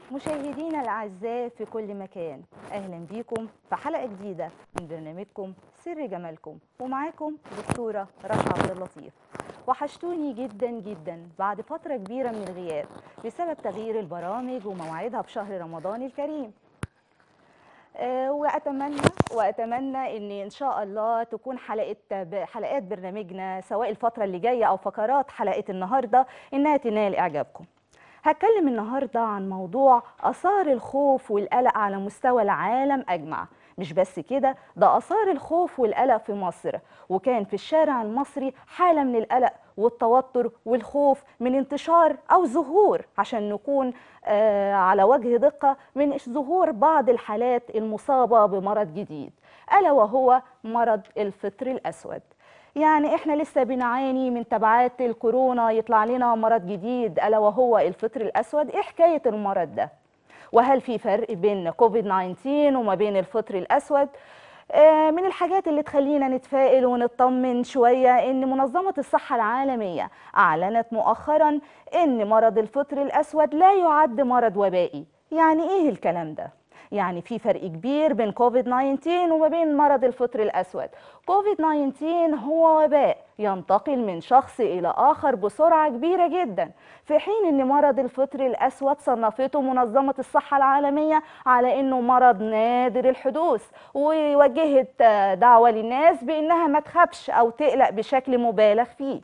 مشاهدينا الأعزاء في كل مكان أهلا بيكم في حلقة جديدة من برنامجكم سر جمالكم ومعاكم دكتورة رشا عبد اللطيف وحشتوني جدا جدا بعد فترة كبيرة من الغياب بسبب تغيير البرامج ومواعيدها في شهر رمضان الكريم آه، واتمنى واتمنى ان ان شاء الله تكون حلقه ب- حلقات برنامجنا سواء الفتره اللي جايه او فقرات حلقه النهارده انها تنال اعجابكم هتكلم النهارده عن موضوع اثار الخوف والقلق على مستوى العالم اجمع مش بس كده ده اثار الخوف والقلق في مصر وكان في الشارع المصري حاله من القلق والتوتر والخوف من انتشار او ظهور عشان نكون آه على وجه دقه من ظهور بعض الحالات المصابه بمرض جديد الا وهو مرض الفطر الاسود يعني احنا لسه بنعاني من تبعات الكورونا يطلع لنا مرض جديد الا وهو الفطر الاسود ايه حكايه المرض ده وهل في فرق بين كوفيد 19 وما بين الفطر الاسود آه، من الحاجات اللي تخلينا نتفائل ونطمن شويه ان منظمه الصحه العالميه اعلنت مؤخرا ان مرض الفطر الاسود لا يعد مرض وبائي يعني ايه الكلام ده يعني في فرق كبير بين كوفيد 19 وما بين مرض الفطر الاسود كوفيد 19 هو وباء ينتقل من شخص الى اخر بسرعه كبيره جدا في حين ان مرض الفطر الاسود صنفته منظمه الصحه العالميه على انه مرض نادر الحدوث ووجهت آه، دعوه للناس بانها ما تخافش او تقلق بشكل مبالغ فيه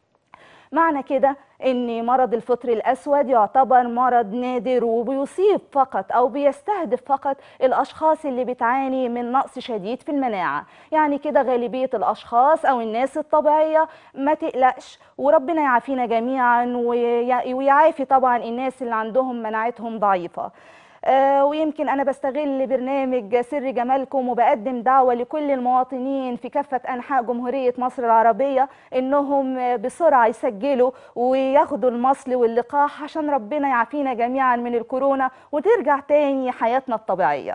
معنى كده ان مرض الفطر الاسود يعتبر مرض نادر وبيصيب فقط او بيستهدف فقط الاشخاص اللي بتعاني من نقص شديد في المناعه يعني كده غالبيه الاشخاص او الناس الطبيعيه ما تقلقش وربنا يعافينا جميعا ويع- ويعافي طبعا الناس اللي عندهم مناعتهم ضعيفه آه، ويمكن أنا بستغل برنامج سر جمالكم وبقدم دعوة لكل المواطنين في كافة أنحاء جمهورية مصر العربية إنهم آه، بسرعة يسجلوا وياخدوا المصل واللقاح عشان ربنا يعافينا جميعا من الكورونا وترجع تاني حياتنا الطبيعية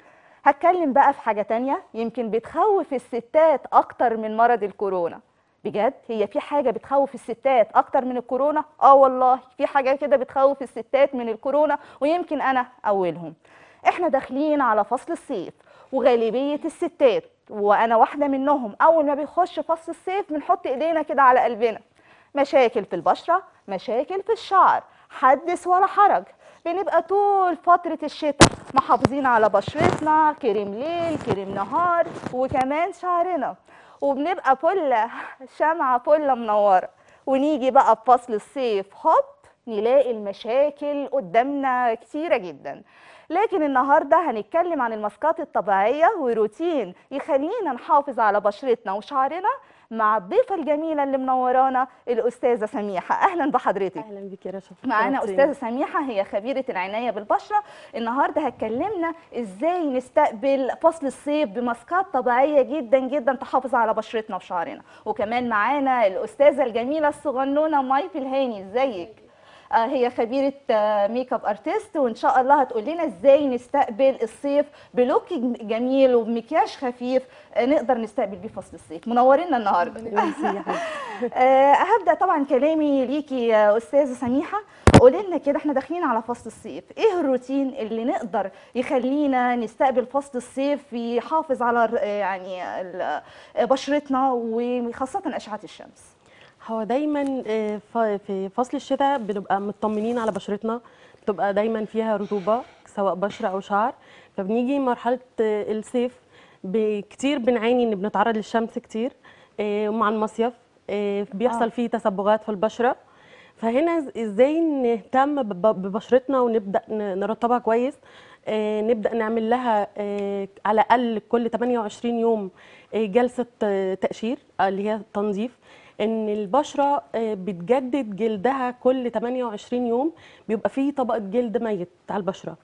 هتكلم بقى في حاجة تانية يمكن بتخوف الستات أكتر من مرض الكورونا بجد هي في حاجة بتخوف الستات أكتر من الكورونا؟ آه والله في حاجة كده بتخوف الستات من الكورونا ويمكن أنا أولهم إحنا داخلين على فصل الصيف وغالبية الستات وأنا واحدة منهم أول ما بيخش فصل الصيف بنحط إيدينا كده على قلبنا مشاكل في البشرة مشاكل في الشعر حدث ولا حرج بنبقى طول فترة الشتاء محافظين على بشرتنا كريم ليل كريم نهار وكمان شعرنا وبنبقى فلة شمعة فلة منورة ونيجي بقى في فصل الصيف هوب نلاقي المشاكل قدامنا كتيرة جدا لكن النهاردة هنتكلم عن الماسكات الطبيعية وروتين يخلينا نحافظ على بشرتنا وشعرنا مع الضيفة الجميلة اللي منورانا الأستاذة سميحة أهلا بحضرتك اهلا بك يا رشا معانا شرفتيني. استاذه سميحه هي خبيره العنايه بالبشره النهارده هتكلمنا ازاي نستقبل فصل الصيف بماسكات طبيعيه جدا جدا تحافظ على بشرتنا وشعرنا وكمان معانا الاستاذه الجميله الصغنونه ماي الهاني ازيك آه، هي خبيره آه، ميك اب ارتست وان شاء الله هتقول لنا ازاي نستقبل الصيف بلوك جميل وبمكياج خفيف آه، نقدر نستقبل بيه فصل الصيف منورينا النهارده ميرسي يا حبيبتي آه، هبدا طبعا كلامي ليكي يا استاذه سميحه قولي لنا كده احنا داخلين على فصل الصيف ايه الروتين اللي نقدر يخلينا نستقبل فصل الصيف يحافظ على ر- يعني ال- بشرتنا وخاصه اشعه الشمس هو دايما آه، ف- في فصل الشتاء بنبقى مطمنين على بشرتنا بتبقى دايما فيها رطوبه سواء بشره او شعر فبنيجي مرحله آه، الصيف ب- كتير بنعاني ان بنتعرض للشمس كتير آه، ومع المصيف آه، بيحصل آه. فيه تسبغات في البشره فهنا إز- ازاي نهتم بب- ببشرتنا ونبدا ن- نرطبها كويس آه، نبدا نعمل لها آه، على الاقل كل 28 يوم آه، جلسه آه، تقشير آه، اللي هي تنظيف ان البشره آه، بتجدد جلدها كل 28 يوم بيبقى فيه طبقه جلد ميت على البشره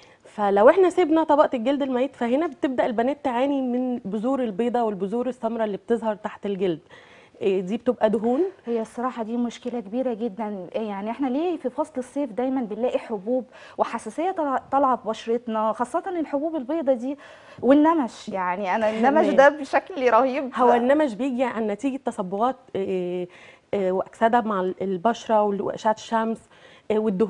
فلو احنا سيبنا طبقه الجلد الميت فهنا بتبدا البنات تعاني من بذور البيضه والبذور السمراء اللي بتظهر تحت الجلد إيه دي بتبقى دهون هي الصراحة دي مشكلة كبيرة جدا يعني احنا ليه في فصل الصيف دايما بنلاقي حبوب وحساسية طالعة- طالعة في بشرتنا خاصة الحبوب البيضة دي والنمش يعني انا النمش تمام. ده بشكل رهيب هو النمش بيجي عن نتيجه تصبغات إيه، إيه، واكسده مع البشره واشعه الشمس إيه، والدهون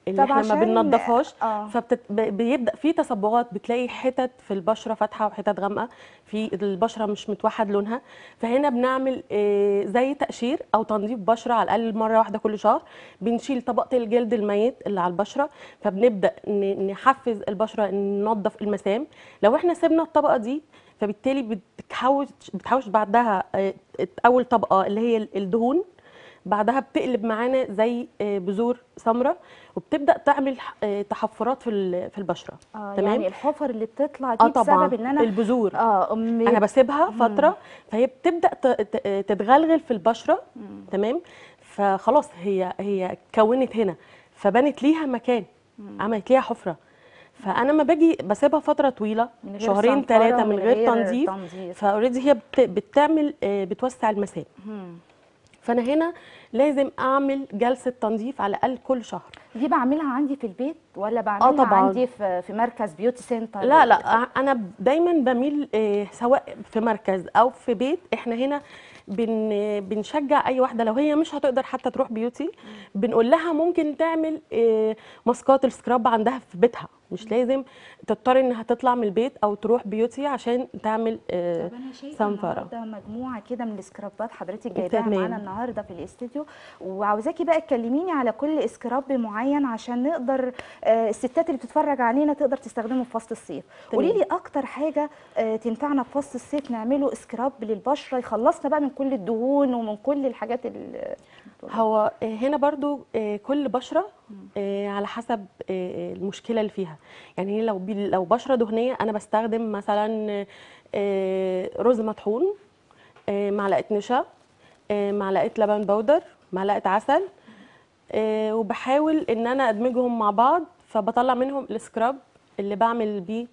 اللي طب احنا ما عشان- بننضفهاش اه فبيبدا في تصبغات بتلاقي حتت في البشره فاتحه وحتت غامقه في البشره مش متوحد لونها فهنا بنعمل آه، زي تقشير او تنظيف بشره على الاقل مره واحده كل شهر بنشيل طبقه الجلد الميت اللي على البشره فبنبدا ن- نحفز البشره إن ننظف المسام لو احنا سيبنا الطبقه دي فبالتالي بتحوش بتحوش بعدها آه، اول طبقه اللي هي الدهون بعدها بتقلب معانا زي آه، بذور سمراء وبتبدا تعمل آه، تحفرات في ال- في البشره اه تمام؟ يعني الحفر اللي بتطلع دي اه طبعا بسبب ان انا البذور اه أمي انا بسيبها فتره فهي بتبدا ت- ت- تتغلغل في البشره مم. تمام فخلاص هي هي كونت هنا فبنت ليها مكان عملت ليها حفره فانا ما باجي بسيبها فتره طويله من غير شهرين صنفرة ثلاثه ومن من غير تنظيف تنظيف فاوريدي هي بت- بتعمل آه، بتوسع المسام مم. فانا هنا لازم اعمل جلسه تنظيف على الاقل كل شهر دي بعملها عندي في البيت ولا بعملها طبعاً. عندي في في مركز بيوتي سنتر لا لا انا دايما بميل آه، سواء في مركز او في بيت احنا هنا بن بنشجع اي واحده لو هي مش هتقدر حتى تروح بيوتي بنقول لها ممكن تعمل آه، ماسكات السكراب عندها في بيتها مش لازم تضطر انها تطلع من البيت او تروح بيوتي عشان تعمل آه، طب انا شايفه صنفرة. النهارده مجموعه كده من السكرابات حضرتك جايباها تمام. معانا النهارده في الاستوديو وعاوزاكي بقى تكلميني على كل سكراب معين عشان نقدر آه، الستات اللي بتتفرج علينا تقدر تستخدمه في فصل الصيف تمام. قولي لي اكتر حاجه آه، تنفعنا في فصل الصيف نعمله سكراب للبشره يخلصنا بقى من كل الدهون ومن كل الحاجات ال- هو آه، هنا برضو آه، كل بشره آه، على حسب آه، المشكله اللي فيها يعني هي لو بي- لو بشره دهنيه انا بستخدم مثلا آه، رز مطحون آه، معلقه نشا آه، معلقه لبن بودر معلقه عسل آه، وبحاول ان انا ادمجهم مع بعض فبطلع منهم السكراب اللي بعمل بيه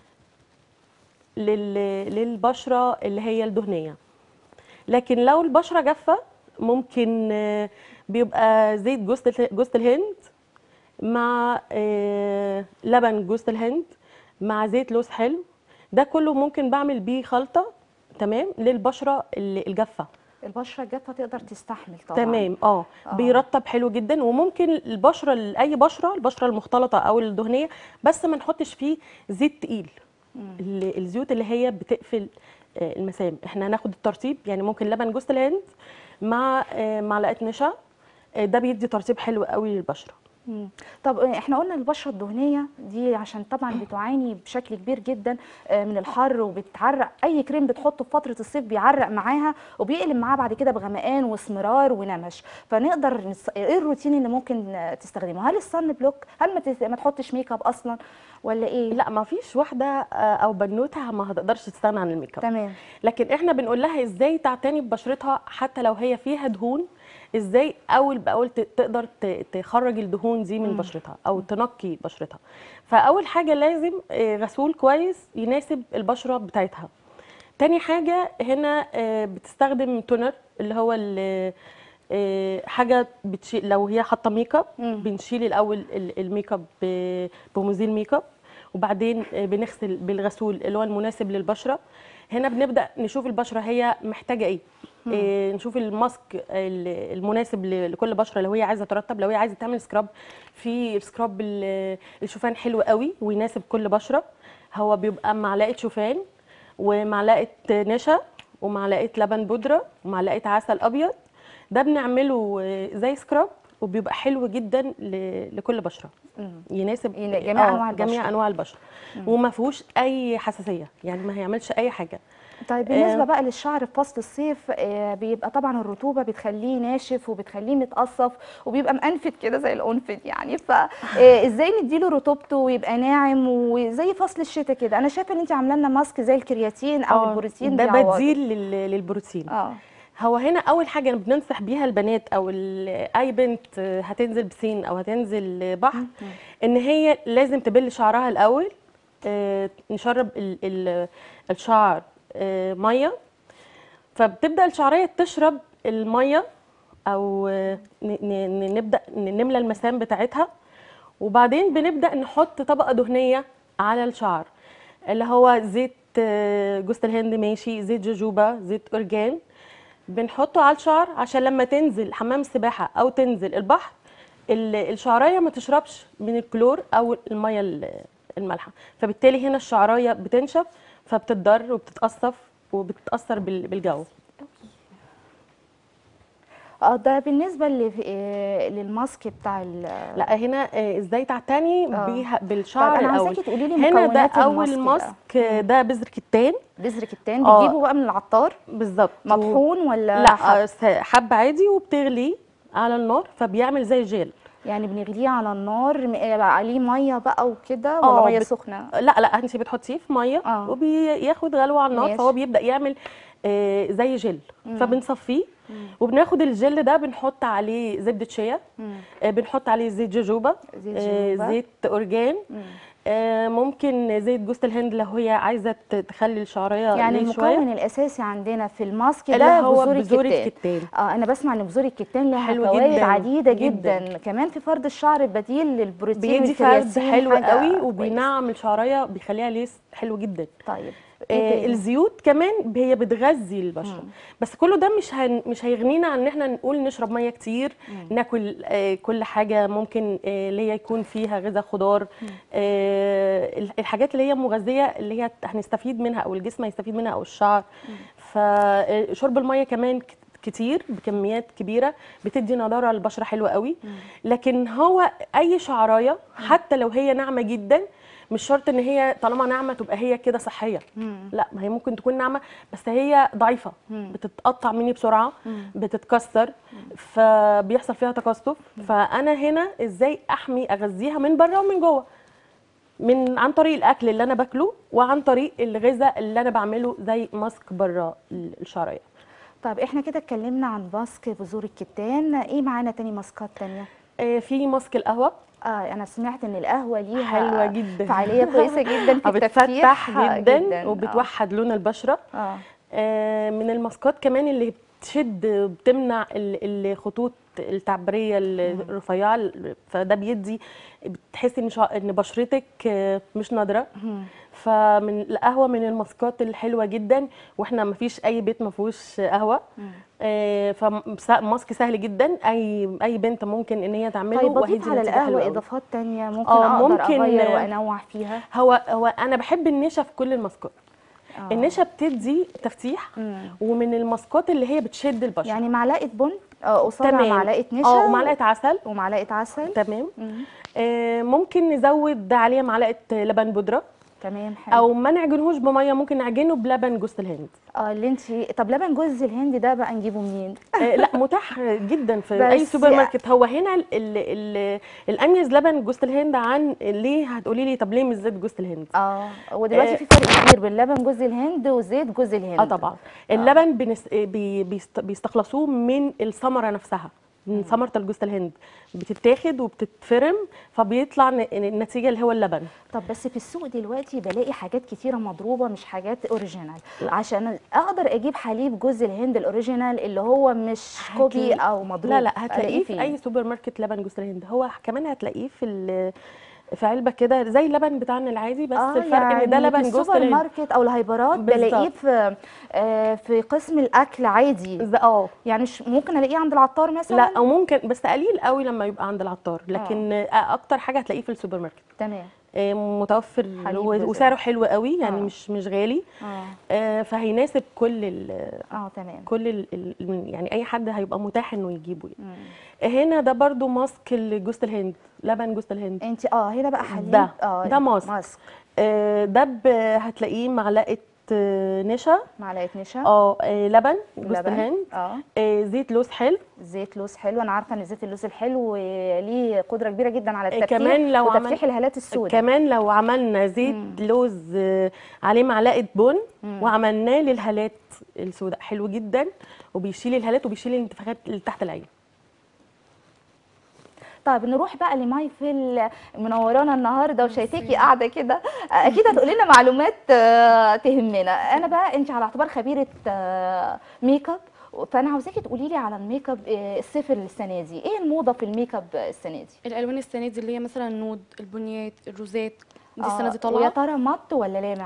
لل- للبشره اللي هي الدهنيه لكن لو البشره جافه ممكن آه، بيبقى زيت جوز الت- جوز الهند مع آه، لبن جوز الهند مع زيت لوز حلو ده كله ممكن بعمل بيه خلطه تمام للبشره ال- الجافه البشره الجافه تقدر تستحمل طبعا تمام اه آه. بيرطب حلو جدا وممكن البشره اي بشره البشره المختلطه او الدهنيه بس ما نحطش فيه زيت تقيل مم. ال- الزيوت اللي هي بتقفل آه، المسام احنا هناخد الترطيب يعني ممكن لبن جوز الهند مع آه، معلقه نشا آه، ده بيدي ترطيب حلو قوي للبشره مم. طب احنا قلنا البشره الدهنيه دي عشان طبعا بتعاني بشكل كبير جدا آه، من الحر وبتعرق اي كريم بتحطه في فتره الصيف بيعرق معاها وبيقلب معاها بعد كده بغمقان واسمرار ونمش فنقدر نص... ايه الروتين اللي ممكن آه، تستخدمه هل الصن بلوك هل ما, تس... ما تحطش ميك اب اصلا ولا ايه لا ما فيش واحده آه، او بنوته ما هتقدرش تستغنى عن الميك اب تمام لكن احنا بنقول لها ازاي تعتني ببشرتها حتى لو هي فيها دهون ازاي اول باول ت- تقدر ت- تخرج الدهون دي من مم. بشرتها او تنقي بشرتها فاول حاجه لازم آه، غسول كويس يناسب البشره بتاعتها تاني حاجه هنا آه، بتستخدم تونر اللي هو ال- آه، حاجه بتشيل لو هي حاطه ميك اب مم. بنشيل الاول ال- الميك اب ب- بمزيل ميك اب وبعدين آه، بنغسل بالغسول اللي هو المناسب للبشره هنا بنبدا نشوف البشره هي محتاجه ايه إيه نشوف الماسك ال- المناسب ل- لكل بشره لو هي عايزه ترطب لو هي عايزه تعمل سكراب في سكراب ال- الشوفان حلو قوي ويناسب كل بشره هو بيبقى معلقه شوفان ومعلقه نشا ومعلقه لبن بودره ومعلقه عسل ابيض ده بنعمله آه، زي سكراب وبيبقى حلو جدا ل- لكل بشره مم. يناسب ين- جميع آه، أنواع البشرة. جميع انواع البشره وما فيهوش اي حساسيه يعني ما هيعملش اي حاجه طيب بالنسبه آه. بقى للشعر في فصل الصيف آه، بيبقى طبعا الرطوبه بتخليه ناشف وبتخليه متقصف وبيبقى منفد كده زي القنفد يعني فازاي نديله رطوبته ويبقى ناعم وزي فصل الشتاء كده انا شايفه ان انت عامله لنا ماسك زي الكرياتين او آه، البروتين ده بيعوضه. بديل لل- للبروتين اه هو هنا اول حاجه بننصح بيها البنات او ال- اي بنت هتنزل بسين او هتنزل بحر ان هي لازم تبل شعرها الاول آه، نشرب ال- ال- الشعر آه، ميه فبتبدا الشعريه تشرب الميه او آه، ن- ن- نبدا نملى المسام بتاعتها وبعدين بنبدا نحط طبقه دهنيه على الشعر اللي هو زيت آه، جوز الهند ماشي زيت جوجوبا زيت اورجان بنحطه على الشعر عشان لما تنزل حمام السباحه او تنزل البحر ال- الشعرايه ما تشربش من الكلور او الميه ال- المالحه فبالتالي هنا الشعرايه بتنشف فبتتضر وبتتقصف وبتتاثر بال- بالجو اه ده بالنسبه اللي في- آه، للماسك بتاع ال لا هنا آه، ازاي تعتني آه. بيها بالشعر طيب انا الاول عايزاكي تقولي لي هنا ده مكونات اول الماسك ماسك آه، ده بذر كتان بذر كتان آه. بتجيبه بقى من العطار بالظبط مطحون ولا لا حب؟ آه، س- حب عادي وبتغليه على النار فبيعمل زي جيل يعني بنغليه على النار م- آه، عليه ميه بقى وكده آه، ولا ميه بت- سخنه لا لا انت بتحطيه في ميه آه. وبياخد غلوه على النار ماشي. فهو بيبدا يعمل آه، زي جل فبنصفيه وبناخد الجل ده بنحط عليه زبده شيا مم. آه، بنحط عليه زيت جوجوبا زيت آه، جوجوبا. زيت اورجان مم. آه، ممكن زيت جوز الهند لو هي عايزه ت- تخلي الشعريه يعني ليه شويه المكون الاساسي عندنا في الماسك اللي ده هو بذور بذور الكتان الكتان اه انا بسمع ان بذور الكتان لها حلو فوائد جداً، عديده جدا. جداً. كمان في فرد الشعر بديل للبروتين بيدي فرد والكرياتين، حلو حاجة قوي كويسة. وبينعم الشعريه بيخليها ليس حلو جدا طيب آه، إيه تاني؟ الزيوت كمان هي بتغذي البشره بس كله ده مش هن مش هيغنينا عن ان احنا نقول نشرب ميه كتير ناكل آه، كل حاجه ممكن آه، اللي هي يكون فيها غذاء خضار آه، ال- الحاجات اللي هي مغذيه اللي هي هنستفيد منها او الجسم هيستفيد منها او الشعر فشرب الميه كمان ك- كتير بكميات كبيره بتدي نضاره للبشره حلوه قوي لكن هو اي شعرايه حتى لو هي ناعمه جدا مش شرط ان هي طالما ناعمه تبقى هي كده صحيه لا ما هي ممكن تكون ناعمه بس هي ضعيفه بتتقطع مني بسرعه بتتكسر فبيحصل فيها تقصف فانا هنا ازاي احمي اغذيها من بره ومن جوه من عن طريق الاكل اللي انا باكله وعن طريق الغذاء اللي انا بعمله زي ماسك بره الشعريه طيب احنا كده اتكلمنا عن ماسك بذور الكتان ايه معانا تاني ماسكات تانية آه، في ماسك القهوه اه انا سمعت ان القهوه ليها حلوه جدا فعاليه كويسه جدا في التفتيح بتفتح جدا, آه. وبتوحد لون البشره اه آه، من الماسكات كمان اللي بتشد بتمنع ال- الخطوط التعبيريه الرفيعه ال- فده بيدي بتحسي ان شع- ان بشرتك آه، مش نادره فمن القهوه من الماسكات الحلوه جدا واحنا ما فيش اي بيت ما فيهوش قهوه آه، فماسك سهل جدا اي اي بنت ممكن ان هي تعمله طيب وهيدي بضيف على نتيجة حلوة القهوه أوي. اضافات تانية ممكن آه، اقدر ممكن- اغير وانوع فيها هو هو انا بحب النشا في كل الماسكات آه. النشا بتدي تفتيح مم. ومن الماسكات اللي هي بتشد البشره يعني معلقه بن آه، قصادها تمام معلقه نشا اه ومعلقه عسل ومعلقه عسل تمام مم. آه ممكن نزود عليها معلقه لبن بودره تمام حلو او ما نعجنهوش بميه ممكن نعجنه بلبن جوز الهند اه اللي انت طب لبن جوز الهند ده بقى نجيبه منين آه لا متاح جدا في اي بس- سوبر ماركت هو هنا ال ال ال الاميز لبن جوز الهند عن ليه هتقولي لي طب ليه مش زيت جوز الهند اه ودلوقتي آه. في فرق كبير بين لبن جوز الهند وزيت جوز الهند اه طبعا اللبن بنس... بي... بيست... بيستخلصوه من الثمره نفسها من ثمره الجوز الهند بتتاخد وبتتفرم فبيطلع ن- النتيجه اللي هو اللبن طب بس في السوق دلوقتي بلاقي حاجات كتيره مضروبه مش حاجات اوريجينال عشان اقدر اجيب حليب جوز الهند الاوريجينال اللي هو مش كوبي هتلاقي- او مضروب لا لا ألاقيه هتلاقيه في فين؟ اي سوبر ماركت لبن جوز الهند هو كمان هتلاقيه في ال... في علبه كده زي اللبن بتاعنا العادي بس آه الفرق ان ده يعني لبن في جوز السوبر الهند ماركت او الهايبرات بلاقيه بالظبط. في آه في قسم الاكل عادي ز- اه يعني ش- ممكن الاقيه عند العطار مثلا لا او ممكن بس قليل قوي لما يبقى عند العطار لكن آه. اكتر حاجه هتلاقيه في السوبر ماركت تمام آه، متوفر حليب و- جوز وسعره حلو قوي يعني آه. مش مش غالي اه آه، فهيناسب كل ال اه تمام كل ال ال يعني اي حد هيبقى متاح انه يجيبه مم. يعني. هنا ده برضو ماسك لجوز الهند لبن جوز الهند انت اه هنا بقى حليب ده- اه ده ماسك. ماسك آه، ده ب- هتلاقيه معلقه آه، نشا معلقه نشا اه آه، لبن جوز لبن الهند اه آه، زيت لوز حلو زيت لوز حلو انا عارفه ان زيت اللوز الحلو ليه قدره كبيره جدا على آه، التفتيح كمان لو عمل- وتفتيح الهالات السوداء كمان لو عملنا زيت لوز آه، عليه معلقه بن وعملناه للهالات السوداء حلو جدا وبيشيل الهالات وبيشيل الانتفاخات اللي تحت العين طيب نروح بقى لمايفل منورانا النهارده وشايفاكي قاعده كده اكيد هتقولي لنا معلومات آه، تهمنا انا بقى انت على اعتبار خبيره آه، ميك اب فانا عاوزاكي تقولي لي على الميك اب آه، الصيف السنه دي ايه الموضه في الميك اب السنه دي الالوان السنه دي اللي هي مثلا النود البنيات الروزات دي السنه آه، دي ويا طالعه ترى مط ولا لامع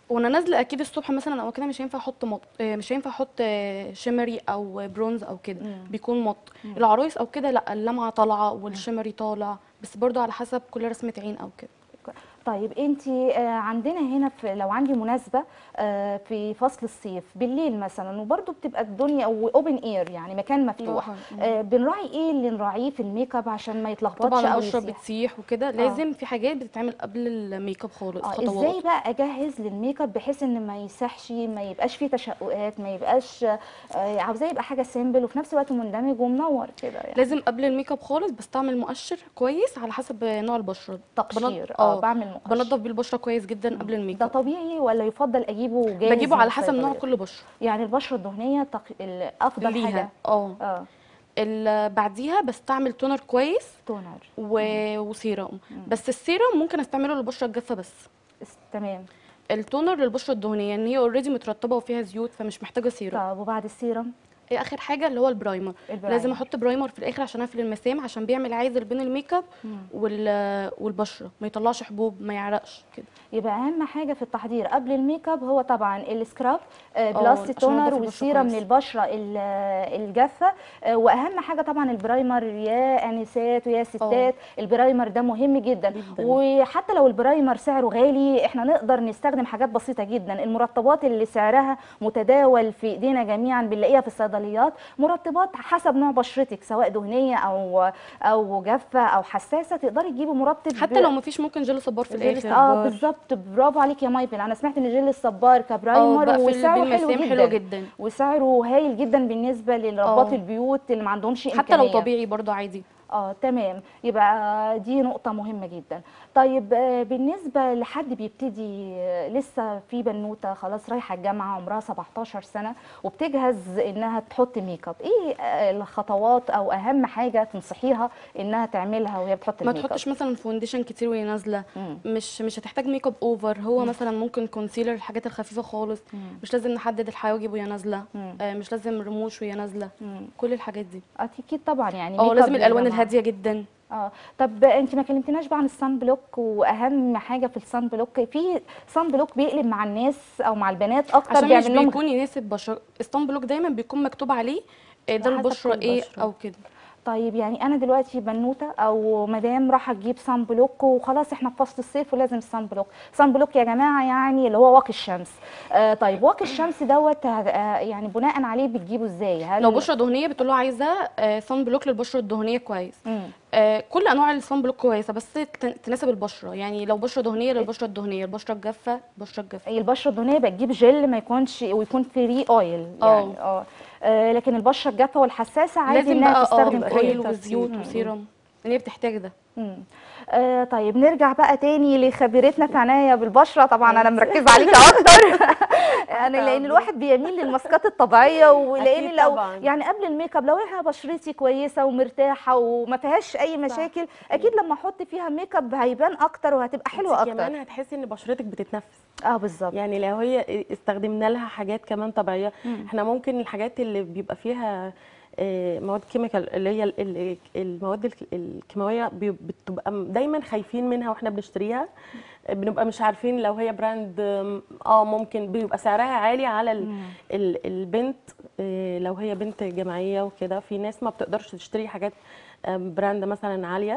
وانا نازله اكيد الصبح مثلا او كده مش هينفع احط مط آه، مش هينفع احط آه، شيمري او برونز او كده مم. بيكون مط العرايس او كده لا اللمعه طالعه والشيمري طالع بس برضو على حسب كل رسمه عين او كده طيب انت عندنا هنا في لو عندي مناسبه آه، في فصل الصيف بالليل مثلا وبرده بتبقى الدنيا او اوبن اير يعني مكان مفتوح مم. آه، بنراعي ايه اللي نراعيه في الميك اب عشان ما يتلخبطش طبعا او البشره يسيح بتسيح وكده لازم في حاجات بتتعمل قبل الميك اب خالص اه خطوات ازاي بقى اجهز للميك اب بحيث ان ما يسحش ما يبقاش فيه تشققات ما يبقاش آه، عاوزاه يبقى حاجه سيمبل وفي نفس الوقت مندمج ومنور كده يعني لازم قبل الميك اب خالص بستعمل مؤشر كويس على حسب نوع البشره تقشير بنض- اه بعمل مقشر بنضف بالبشره كويس جدا قبل الميك ده اب طبيعي ولا يفضل اجيبه جاهز بجيبه من على حسب نوع الصيدلية؟ كل بشره يعني البشره الدهنيه تق... ال- افضل ليها حاجه اه اه ال- بعديها بستعمل تونر كويس تونر و... وسيرم بس السيرم ممكن استعمله للبشره الجافه بس اس- تمام التونر للبشره الدهنيه ان هي اوريدي مترطبه وفيها زيوت فمش محتاجه سيرم طب وبعد السيرم ايه اخر حاجه اللي هو البرايمر البرايمر. لازم احط برايمر في الاخر عشان اقفل المسام عشان بيعمل عازل بين الميك اب وال... والبشره ما يطلعش حبوب ما يعرقش كده يبقى اهم حاجه في التحضير قبل الميك اب هو طبعا السكراب آه، اه، بلس عشان تونر انضف البشرة والسيرم كويس. للبشره ال- الجافه آه، واهم حاجه طبعا البرايمر يا انسات ويا ستات البرايمر ده مهم جدا جداً. وحتى لو البرايمر سعره غالي احنا نقدر نستخدم حاجات بسيطه جدا المرطبات اللي سعرها متداول في ايدينا جميعا بنلاقيها في الصيدليات مرطبات حسب نوع بشرتك سواء دهنيه او او جافه او حساسه تقدري تجيبي مرطب حتى لو ما فيش ممكن جل صبار في جل الاخر اه صبار. بالظبط برافو عليك يا مايبل انا سمعت ان جل الصبار اه كبرايمر بقفل وسعره حلو بالمسام جدا. حلو جدا وسعره هايل جدا بالنسبه لرباط اه. البيوت اللي ما عندهمش حتى لو إمكانية. طبيعي برضو عادي اه تمام يبقى دي نقطة مهمة جدا طيب آه، بالنسبة لحد بيبتدي آه، لسه في بنوتة خلاص رايحة الجامعة عمرها 17 سنة وبتجهز انها تحط ميك اب ايه آه، الخطوات او اهم حاجة تنصحيها انها تعملها وهي بتحط ما الميك اب تحطش مثلا فونديشن كتير وهي نازله مم. مش مش هتحتاج ميك اب اوفر هو مثلا ممكن كونسيلر الحاجات الخفيفه خالص مش لازم نحدد الحواجب وهي نازله مم. آه مش لازم رموش وهي نازله مم. كل الحاجات دي اكيد طبعا يعني اه ميك لازم اب الالوان للجامعة. الهاديه جدا اه طب انت ما كلمتناش بقى عن الصن بلوك واهم حاجه في الصن بلوك في صن بلوك بيقلب مع الناس او مع البنات اكتر عشان مش بيعمل لهم بيكون يناسب بشره اسطان بلوك دايما بيكون مكتوب عليه آه، ده على حسب البشره كل ايه بشرة. او كده طيب يعني انا دلوقتي بنوته او مدام راح تجيب صن بلوك وخلاص احنا في فصل الصيف ولازم الصن بلوك صن بلوك يا جماعه يعني اللي هو واقي الشمس آه طيب واقي الشمس دوت آه يعني بناء عليه بتجيبه ازاي هل لو بشره دهنيه بتقول له عايزه آه، صن بلوك للبشره الدهنيه كويس مم. آه، كل انواع الصن بلوك كويسه بس تن- تناسب البشره يعني لو بشره دهنيه للبشره الدهنيه البشره الجافه البشره الجافه هي البشره الدهنيه بتجيب جل ما يكونش ويكون فري اويل يعني اه آه، لكن البشره الجافه والحساسه عادي لازم انها بقى اه تستخدم يبقى اويل اويل وزيوت وسيرم ان هي بتحتاج ده مم. آه طيب نرجع بقى تاني لخبيرتنا في عناية بالبشرة طبعا أنا مركزة عليكي أكتر يعني لأن الواحد بيميل للماسكات الطبيعية ولأن أكيد لو طبعاً. يعني قبل الميك اب لو احنا بشرتي كويسة ومرتاحة وما فيهاش أي مشاكل أكيد لما أحط فيها ميك اب هيبان أكتر وهتبقى حلوة انت كمان أكتر هتحسي ان بشرتك بتتنفس اه بالظبط يعني لو هي استخدمنا لها حاجات كمان طبيعيه احنا ممكن الحاجات اللي بيبقى فيها آه، مواد كيميكال اللي هي ال- ال- المواد الك- الكيماويه بي- بتبقى م- دايما خايفين منها واحنا بنشتريها بنبقى مش عارفين لو هي براند آم، اه ممكن بيبقى سعرها عالي على ال- ال- البنت آه، لو هي بنت جامعيه وكده في ناس ما بتقدرش تشتري حاجات آم، براند مثلا عاليه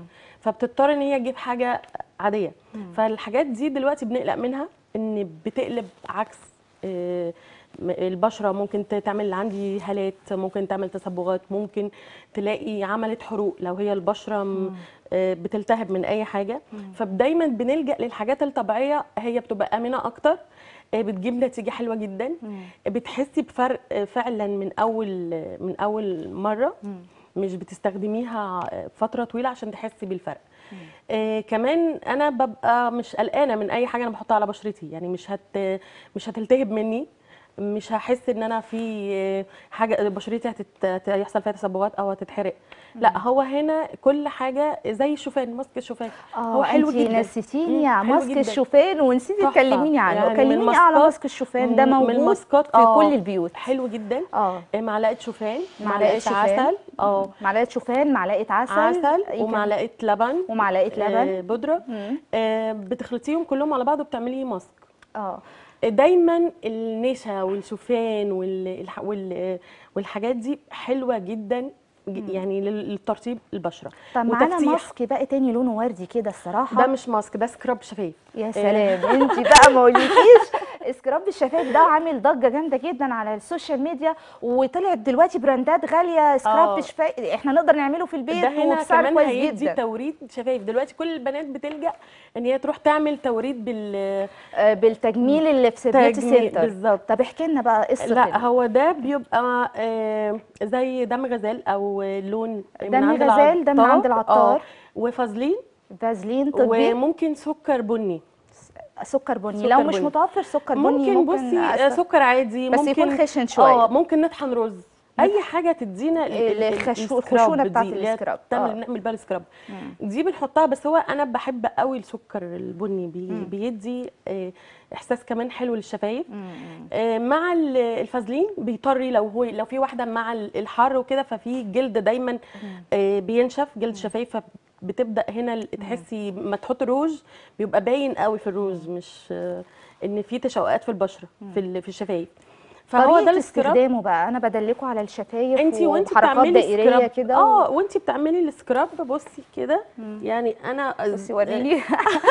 فبتضطر ان هي تجيب حاجه عاديه فالحاجات دي دلوقتي بنقلق منها ان بتقلب عكس آه، م- البشره ممكن ت- تعمل عندي هالات ممكن تعمل تصبغات ممكن تلاقي عملت حروق لو هي البشره م- آه، بتلتهب من اي حاجه فدايما بنلجا للحاجات الطبيعيه هي بتبقى امنه اكتر آه، بتجيب نتيجه حلوه جدا بتحسي بفرق آه، فعلا من اول من اول مره مش بتستخدميها فتره طويله عشان تحسي بالفرق آه كمان انا ببقى مش قلقانه من اي حاجه انا بحطها على بشرتي يعني مش هت مش هتلتهب مني مش هحس ان انا في آه، حاجه بشرتي هتت... هيحصل فيها تصبغات او هتتحرق لا هو هنا كل حاجه زي الشوفان ماسك الشوفان هو حلو انتي جدا نسيتيني مم، على حلو ماسك جدا. الشوفان ونسيتي تحفة. تكلميني عنه يعني من كلميني على ماسكات- ماسك الشوفان ده من- من موجود ماسكات في آه، كل البيوت حلو جدا اه آه، معلقه شوفان معلقة معلقه شوفان. عسل اه معلقه شوفان معلقه عسل عسل إيه ومعلقه لبن ومعلقه آه، لبن بودره مم. آه، بتخلطيهم كلهم على بعض وبتعملي ماسك اه دايما النشا والشوفان وال... الح- وال... والحاجات دي حلوه جدا ج- يعني لل- للترطيب البشره طب معانا وتفتيح. ماسك بقى تاني لونه وردي كده الصراحه ده مش ماسك ده سكراب شفايف يا سلام انت بقى ما قوليكيش سكراب الشفايف ده عامل ضجه جامده جدا على السوشيال ميديا وطلعت دلوقتي براندات غاليه سكراب آه. شفايف احنا نقدر نعمله في البيت ده هنا وبسعر كمان كويس هيدي جدا توريد شفايف دلوقتي كل البنات بتلجأ ان هي تروح تعمل توريد بال آه، بالتجميل اللي في بيوتي تجميل، سنتر بالظبط. طب احكي لنا بقى قصه لا ال- هو ده بيبقى آه، زي دم غزال او لون من دم عند غزال، ده من عند العطار. آه، وفازلين فازلين طبي وممكن سكر بني سكر بني سكر لو مش بني. متوفر سكر بني ممكن, ممكن بصي آه، أسف- سكر عادي بس ممكن يكون خشن شوية. اه ممكن نطحن رز اي حاجه تدينا ال- ال- ال- الخشو- السكراب الخشونة دي، بتاعت اللي هي السكراب. تعمل آه. نعمل بقى السكراب دي بنحطها بس هو انا بحب قوي السكر البني بي بيدي آه، احساس كمان حلو للشفايف آه، مع ال- الفازلين بيطري لو هو لو في واحده مع ال- الحر وكده ففي جلد دايما آه، بينشف جلد شفايف بتبدا هنا ال- تحسي ما تحط روج بيبقى باين قوي في الروج مش آه، ان في تشققات في البشره في ال- في الشفايف فهو ده طريقه السكراب استخدامه بقى انا بدلكه على الشفايف انت وانت وحركات بتعملي دائريه سكراب كده اه وانت بتعملي السكراب بصي كده يعني انا بس وريني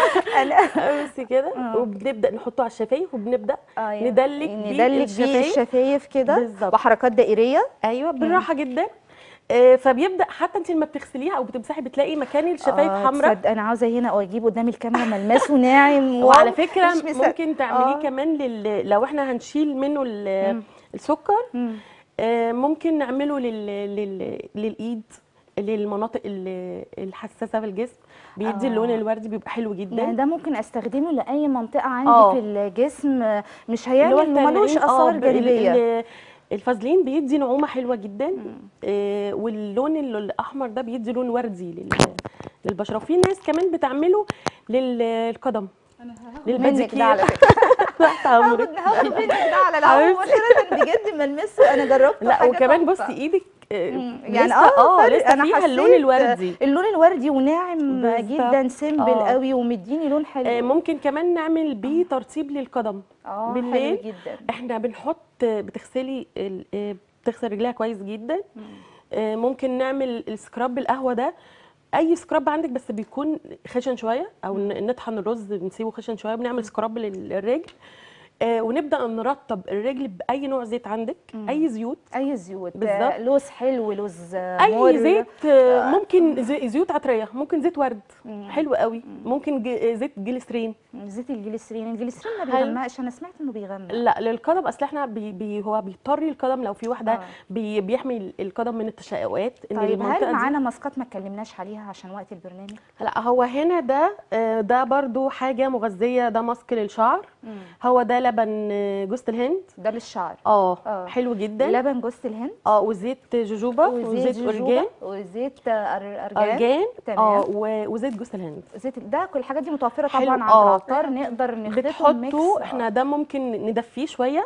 انا بصي كده وبنبدا نحطه على الشفايف وبنبدا آه، يعني ندلك بيه ندلك بيه الشفايف الشفايف كده بالظبط. بحركات دائريه ايوه بالراحه جدا آه، فبيبدا حتى انت لما بتغسليها او بتمسحي بتلاقي مكان الشفايف آه، حمراء تصدق انا عاوزه هنا اجيب قدام الكاميرا ملمسه ناعم وعلى واو، فكره مش مصدق. ممكن تعمليه آه. كمان لل... لو احنا هنشيل منه ال... السكر مم. آه، ممكن نعمله لل... لل... للايد للمناطق ال- الحساسه في الجسم بيدي آه. اللون الوردي بيبقى حلو جدا يعني ده ممكن استخدمه لاي منطقه عندي آه. في الجسم آه، مش اللي هو هيعمل ملوش التمرين، آه، اثار ب- جانبيه ال- ال- الفازلين بيدي نعومه حلوه جدا آه واللون ال- الاحمر ده بيدي لون وردي لل- للبشره وفي ناس كمان بتعمله للقدم منك ده على فكره تحت أمرك. هاخد هاخد منك ده على العموم مباشره بجد ملمسه انا جربته لا حاجة وكمان تحفة. بصي ايدك آه، يعني لسه- اه فرق. لسه انا فيها اللون حسيت الوردي اللون الوردي وناعم بالظبط. جدا سيمبل آه. قوي ومديني لون آه، حلو ممكن كمان نعمل بيه ترطيب للقدم اه بالليل حلو جدا احنا بنحط بتغسلي ال- آه، بتغسل رجليها كويس جدا آه، ممكن نعمل السكراب بالقهوه ده اي سكراب عندك بس بيكون خشن شويه او ن- نطحن الرز بنسيبه خشن شويه بنعمل سكراب لل- للرجل آه، ونبدا نرطب الرجل باي نوع زيت عندك اي زيوت اي زيوت بالظبط. آه، لوز حلو لوز آه، مر. اي زيت آه، ممكن زي- زيوت عطريه ممكن زيت ورد حلو قوي ممكن ج- زيت جليسرين زيت الجليسرين الجليسرين ما حلو. بيغمقش انا سمعت انه بيغمق لا للقدم اصل احنا بي بي هو بيطري القدم لو في واحده آه. بي بيحمي القدم من التشققات ان طيب المنطقه هل دي معانا ماسكات ما اتكلمناش عليها عشان وقت البرنامج لا هو هنا ده آه، ده برضو حاجه مغذيه ده ماسك للشعر هو ده لبن آه، جوز الهند ده للشعر اه آه. حلو جدا لبن جوز الهند اه وزيت جوجوبا وزيت جوجوبا اورجان وزيت آه، أر- ارجان ارجان تمام. اه و- وزيت جوز الهند زيت ده كل الحاجات دي متوفره حلو، طبعا عند آه. العطار نقدر نخلطه ميكس بتحطوا احنا ده ممكن ندفيه شويه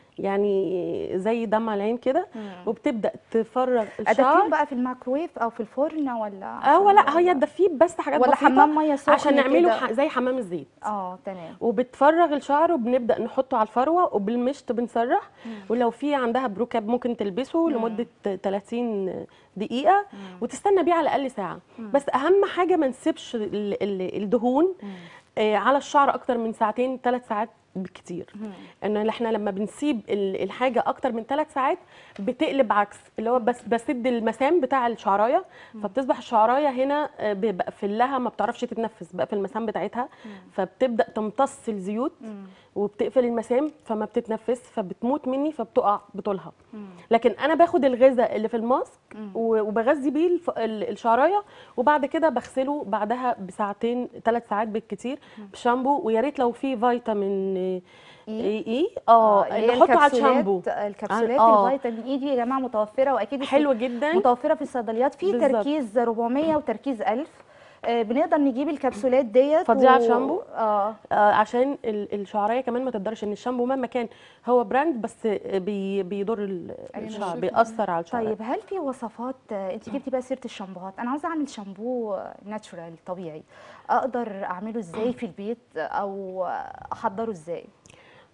يعني زي دمع العين كده وبتبدا تفرغ ادخله الشعر بقى في الميكرويف او في الفرن ولا اه ولا عشان- هي تدفيه بس حاجات ولا بسيطه حمام ميه سخن عشان نعمله كده؟ ح- زي حمام الزيت اه تمام وبتفرغ الشعر وبنبدا نحطه على الفروه وبالمشط بنسرح ولو في عندها بروكاب ممكن تلبسه لمده 30 دقيقه وتستنى بيه على الاقل ساعه بس اهم حاجه ما نسيبش ال- ال- الدهون آه، على الشعر اكتر من ساعتين ثلاث ساعات بالكتير ان احنا لما بنسيب ال- الحاجه اكتر من ثلاث ساعات بتقلب عكس اللي هو بس بسد المسام بتاع الشعرايه فبتصبح الشعرايه هنا آه، بقفل لها ما بتعرفش تتنفس بقى في المسام بتاعتها فبتبدا تمتص الزيوت وبتقفل المسام فما بتتنفس فبتموت مني فبتقع بطولها لكن انا باخد الغذاء اللي في الماسك و- وبغذي بيه الف- ال- الشعرايه وبعد كده بغسله بعدها بساعتين ثلاث ساعات بالكتير بشامبو ويا ريت لو في فيتامين اي اي اه اللي هي نحطه على الكبسولات- الشامبو الكبسولات آه. الفيتامين اي دي يا جماعه متوفره واكيد في- حلو جدا متوفره في الصيدليات في بالظبط. تركيز 400 وتركيز 1000 آه، بنقدر نجيب الكبسولات ديت فظيعة على الشامبو؟ اه آه عشان ال- الشعريه كمان ما تقدرش ان الشامبو مهما كان هو براند بس بي بيضر ال- الشعر بيأثر على الشعر طيب هل في وصفات آه، انت جبتي بقى سيره الشامبوهات انا عاوزه اعمل شامبو ناتشورال طبيعي اقدر اعمله ازاي في البيت او احضره ازاي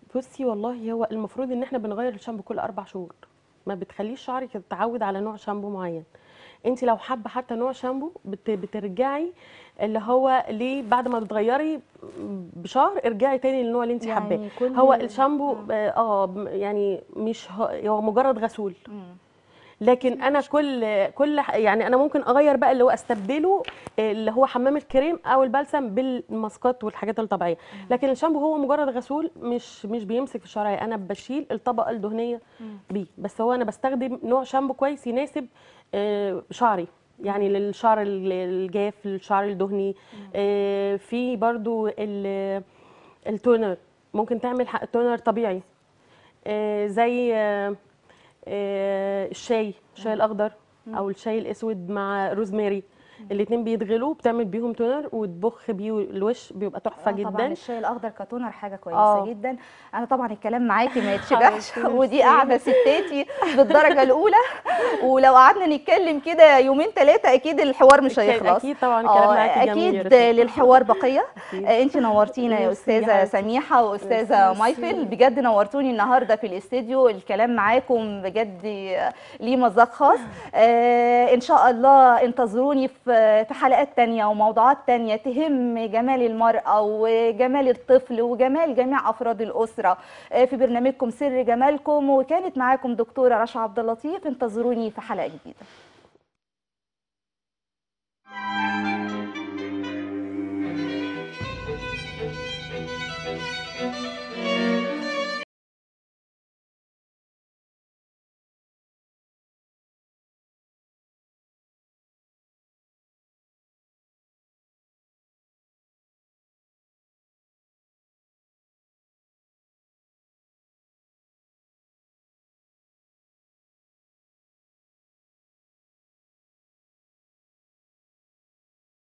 بصي والله هو المفروض ان احنا بنغير الشامبو كل اربع شهور ما بتخليش شعرك يتعود على نوع شامبو معين انت لو حابه حتى نوع شامبو بت بترجعي اللي هو ليه بعد ما تغيري بشهر ارجعي تاني للنوع اللي انت يعني حباه كل- هو الشامبو اه آه، ب- يعني مش هو هو مجرد غسول لكن انا كل كل ح- يعني انا ممكن اغير بقى اللي هو استبدله آه، اللي هو حمام الكريم او البلسم بالماسكات والحاجات الطبيعيه لكن الشامبو هو مجرد غسول مش مش بيمسك في الشعر انا بشيل الطبقه الدهنيه بيه بس هو انا بستخدم نوع شامبو كويس يناسب آه، شعري يعني للشعر ال- الجاف للشعر الدهني آه، في برضو ال- التونر ممكن تعمل ح- تونر طبيعي آه، زي آه، آه، الشاي الشاي الاخضر او الشاي الاسود مع روزماري الاتنين بيتغلوا بتعمل بيهم تونر وتبخ بيه الوش بيبقى تحفه آه طبعا جدا الشاي الاخضر كتونر حاجه كويسه آه. جدا انا طبعا الكلام معاكي ما يتشبعش حبيبتي، ودي ميرسي. قاعده ستاتي بالدرجه الاولى ولو قعدنا نتكلم كده يومين ثلاثه اكيد الحوار مش أكيد- هيخلص اكيد طبعا الكلام آه، معاكي جميل يا اكيد رشا. للحوار بقيه أكيد. آه، انت نورتينا يا ميرسي يا استاذه حبيبتي. سميحه واستاذه ميرسي. مايفل بجد نورتوني النهارده في الاستديو الكلام معاكم بجد ليه مذاق خاص آه، ان شاء الله انتظروني في في حلقات تانية وموضوعات تانية تهم جمال المرأة وجمال الطفل وجمال جميع افراد الاسره آه، في برنامجكم سر جمالكم وكانت معاكم دكتوره رشا عبد اللطيف انتظروني في حلقه جديده